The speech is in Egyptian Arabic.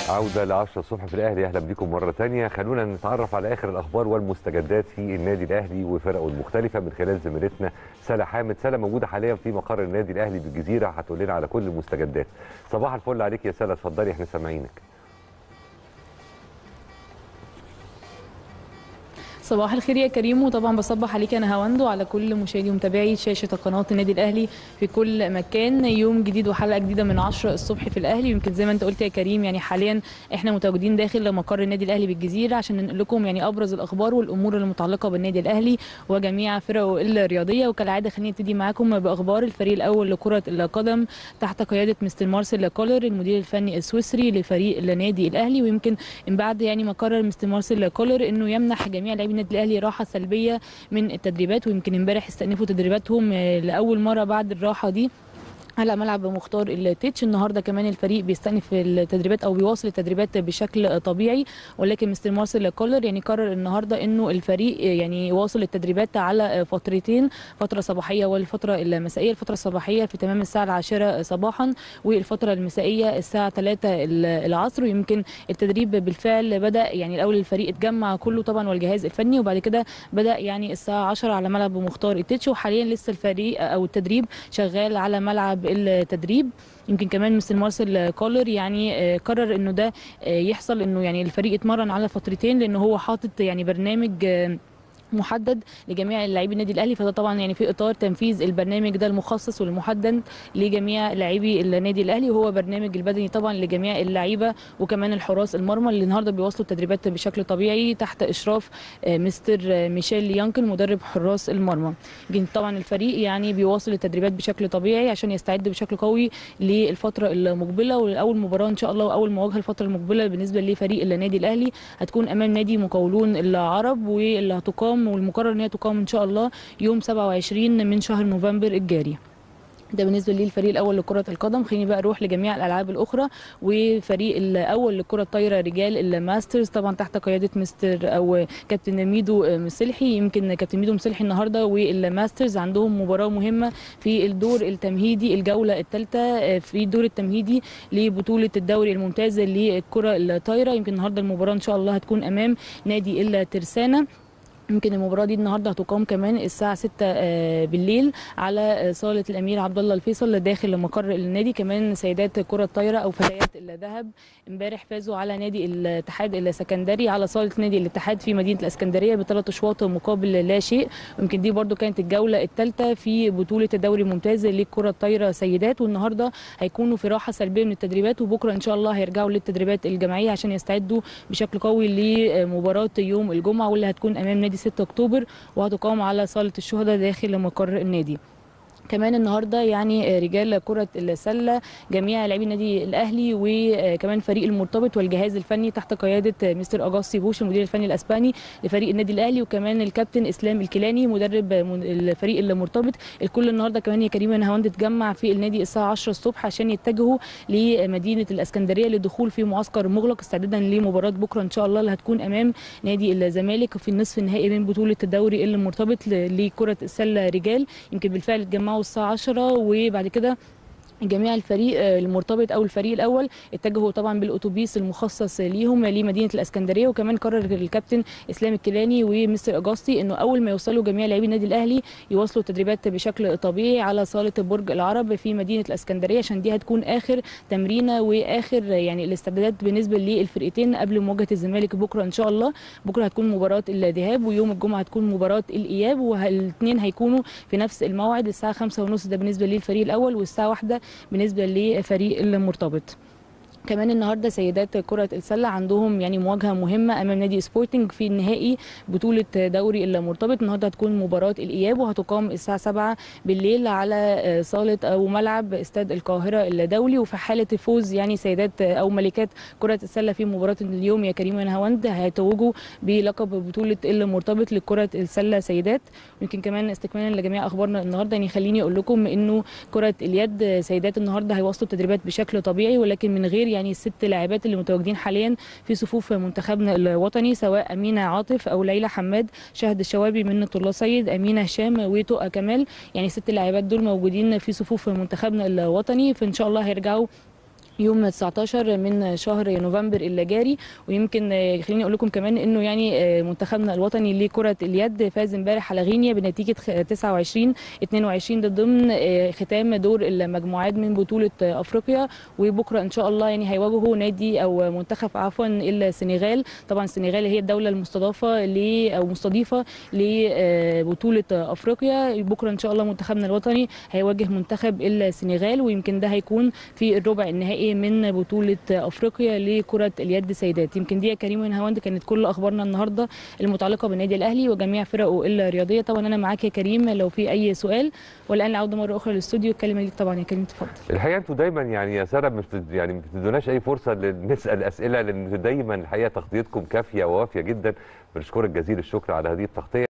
عودة ل 10 الصبح في الأهلي أهلا بكم مرة تانية خلونا نتعرف على آخر الأخبار والمستجدات في النادي الأهلي وفرقه المختلفة من خلال زميلتنا سلا حامد سلا موجودة حاليا في مقر النادي الأهلي بالجزيرة هتقول لنا على كل المستجدات صباح الفل عليك يا سلا اتفضلي احنا سامعينك صباح الخير يا كريم وطبعا بصبح عليك انا هواندو على كل مشاهدي ومتابعي شاشه قناه النادي الاهلي في كل مكان يوم جديد وحلقه جديده من 10 الصبح في الاهلي يمكن زي ما انت قلت يا كريم يعني حاليا احنا متواجدين داخل مقر النادي الاهلي بالجزيره عشان ننقل لكم يعني ابرز الاخبار والامور المتعلقه بالنادي الاهلي وجميع فرقه الرياضيه وكالعاده خليني ابتدي معاكم باخبار الفريق الاول لكره القدم تحت قياده مستر مارسيل كولر المدير الفني السويسري لفريق النادي الاهلي ويمكن من بعد يعني ما قرر مستر مارسيل كولر انه يمنح جميع لاعبي النادي الاهلي راحه سلبيه من التدريبات ويمكن امبارح استأنفوا تدريباتهم لاول مره بعد الراحه دي على ملعب مختار التتش النهارده كمان الفريق بيستأنف التدريبات او بيواصل التدريبات بشكل طبيعي ولكن مستر مارسيل كولر يعني قرر النهارده انه الفريق يعني يواصل التدريبات على فترتين فتره صباحيه والفتره المسائيه الفتره الصباحيه في تمام الساعه العاشره صباحا والفتره المسائيه الساعه 3 العصر ويمكن التدريب بالفعل بدا يعني الاول الفريق اتجمع كله طبعا والجهاز الفني وبعد كده بدا يعني الساعه 10 على ملعب مختار التتش وحاليا لسه الفريق او التدريب شغال على ملعب التدريب يمكن كمان مستر مارسيل كولر يعني قرر انه ده يحصل انه يعني الفريق يتمرن على فترتين لان هو حاطط يعني برنامج محدد لجميع لاعبي النادي الاهلي فده طبعا يعني في اطار تنفيذ البرنامج ده المخصص والمحدد لجميع لاعبي النادي الاهلي وهو برنامج البدني طبعا لجميع اللعيبه وكمان الحراس المرمى اللي النهارده بيواصلوا التدريبات بشكل طبيعي تحت اشراف مستر ميشيل يانكن مدرب حراس المرمى طبعا الفريق يعني بيواصل التدريبات بشكل طبيعي عشان يستعد بشكل قوي للفتره المقبله واول مباراه ان شاء الله واول مواجهه الفتره المقبله بالنسبه لفريق النادي الاهلي هتكون امام نادي مقاولون العرب واللي هتقام والمقرر ان هي تقام ان شاء الله يوم 27 من شهر نوفمبر الجاري ده بالنسبه للفريق الاول لكره القدم خليني بقى اروح لجميع الالعاب الاخرى وفريق الاول لكره الطايره رجال الماسترز طبعا تحت قياده مستر او كابتن ميدو مسلحي يمكن كابتن ميدو مسلحي النهارده والماسترز عندهم مباراه مهمه في الدور التمهيدي الجوله الثالثه في الدور التمهيدي لبطوله الدوري الممتاز للكره الطايره يمكن النهارده المباراه ان شاء الله هتكون امام نادي الترسانه يمكن المباراه دي النهارده هتقام كمان الساعه 6 بالليل على صاله الامير عبد الله الفيصل داخل مقر النادي كمان سيدات كره الطايره او فتيات الذهب امبارح فازوا على نادي الاتحاد السكندري على صاله نادي الاتحاد في مدينه الاسكندريه بثلاث اشواط مقابل لا شيء يمكن دي برده كانت الجوله الثالثه في بطوله الدوري الممتاز للكره الطايره سيدات والنهارده هيكونوا في راحه سلبيه من التدريبات وبكره ان شاء الله هيرجعوا للتدريبات الجماعيه عشان يستعدوا بشكل قوي لمباراه يوم الجمعه واللي هتكون امام نادي 6 اكتوبر وهتقام على صاله الشهداء داخل مقر النادي كمان النهارده يعني رجال كره السله جميع لاعبي النادي الاهلي وكمان فريق المرتبط والجهاز الفني تحت قياده مستر اجاستي بوش المدير الفني الاسباني لفريق النادي الاهلي وكمان الكابتن اسلام الكيلاني مدرب الفريق المرتبط الكل النهارده كمان يا كريم نهاوند اتجمع في النادي الساعه 10 الصبح عشان يتجهوا لمدينه الاسكندريه للدخول في معسكر مغلق استعدادا لمباراه بكره ان شاء الله اللي هتكون امام نادي الزمالك في النصف النهائي من بطوله الدوري المرتبط لكره السله رجال يمكن بالفعل اتجمعوا الساعه 10 وبعد كده جميع الفريق المرتبط او الفريق الاول اتجهوا طبعا بالاتوبيس المخصص ليهم لمدينه الاسكندريه وكمان قرر الكابتن اسلام الكيلاني ومستر اجاستي انه اول ما يوصلوا جميع لاعبي النادي الاهلي يواصلوا التدريبات بشكل طبيعي على صاله برج العرب في مدينه الاسكندريه عشان دي هتكون اخر تمرينه واخر يعني الاستعدادات بالنسبه للفرقتين قبل مواجهه الزمالك بكره ان شاء الله بكره هتكون مباراه الذهاب ويوم الجمعه هتكون مباراه الاياب والاثنين هيكونوا في نفس الموعد الساعه 5:30 ده بالنسبه للفريق الاول والساعه 1 بالنسبه لفريق المرتبط كمان النهارده سيدات كره السله عندهم يعني مواجهه مهمه امام نادي سبورتنج في النهائي بطوله دوري المرتبط النهارده هتكون مباراه الاياب وهتقام الساعه 7 بالليل على صاله او ملعب استاد القاهره الدولي وفي حاله فوز يعني سيدات او ملكات كره السله في مباراه اليوم يا كريم نهاوند هيتوجوا بلقب بطوله المرتبط لكره السله سيدات يمكن كمان استكمالا لجميع اخبارنا النهارده يعني خليني اقول لكم انه كره اليد سيدات النهارده هيواصلوا التدريبات بشكل طبيعي ولكن من غير يعني الست لاعبات اللي متواجدين حاليا في صفوف منتخبنا الوطني سواء امينه عاطف او ليلى حماد شهد الشوابي منة الله سيد امينه هشام وتقى كمال يعني الست لاعبات دول موجودين في صفوف منتخبنا الوطني فان شاء الله هيرجعوا يوم 19 من شهر نوفمبر اللي جاري ويمكن آه، خليني اقول لكم كمان انه يعني آه، منتخبنا الوطني لكره اليد فاز امبارح على غينيا بنتيجه خ- 29 22 ده ضمن آه، ختام دور المجموعات من بطوله آه، افريقيا وبكره ان شاء الله يعني هيواجهوا نادي او منتخب عفوا السنغال طبعا السنغال هي الدوله المستضافه ل او مستضيفه لبطوله افريقيا بكره ان شاء الله منتخبنا الوطني هيواجه منتخب السنغال ويمكن ده هيكون في الربع النهائي من بطوله افريقيا لكره اليد سيدات يمكن دي يا كريم ونهاوند كانت كل اخبارنا النهارده المتعلقه بالنادي الاهلي وجميع فرقه الرياضيه طبعا انا معاك يا كريم لو في اي سؤال والان العوده مره اخرى للاستوديو الكلمه ليك طبعا يا كريم اتفضل الحقيقه انتوا دايما يعني يا ساره مش بت- يعني ما بتدوناش اي فرصه ل- نسال اسئله لان دايما الحقيقه تغطيتكم كافيه ووافيه جدا بنشكرك جزيل الشكر على هذه التغطيه